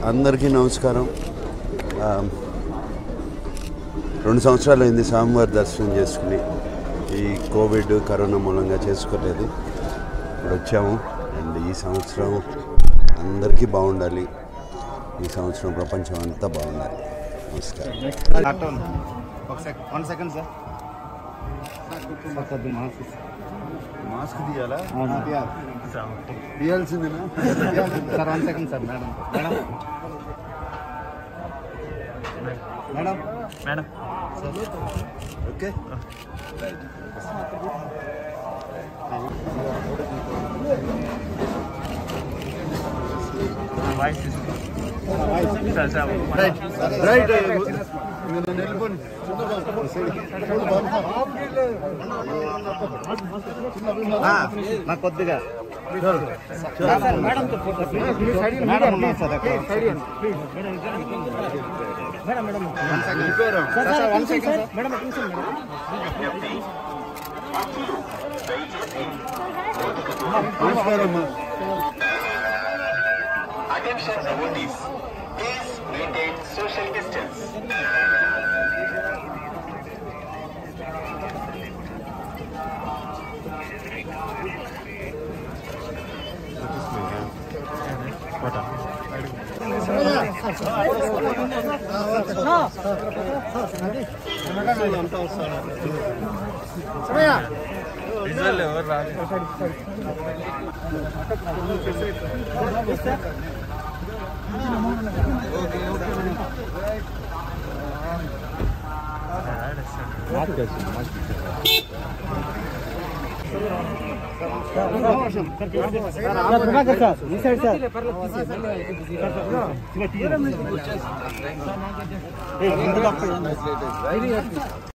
అందరికీ నమస్కారం ఆ, రెండు సంవత్సరాలు అయింది స్వామివారి దర్శనం చేసుకుని ఈ కోవిడ్ కరోనా మూలంగా చేసుకోలేదు ఇప్పుడు వచ్చాము అండ్ ఈ సంవత్సరం అందరికీ బాగుండాలి ఈ సంవత్సరం ప్రపంచం అంతా బాగుండాలి నమస్కారం లాక్డౌన్ ఒక second one second sir sir కొద్దిగా మాస్క్ మాస్క్ తీయాలా సార్ తీయాల్సిందేనా one second sir madam madam madam madam okay voice sir sir right right నన్ను వెళ్ళిపోండి నాకు కొద్దిగా సార్ మేడం మేడం ఉన్నారు సార్ అక్కడ sir one second sir madam నమస్కారం అమ్మా Attention devotees, please maintain social distance. Visual ఎవరు రాదు సార్ ఈ సైడ్ సార్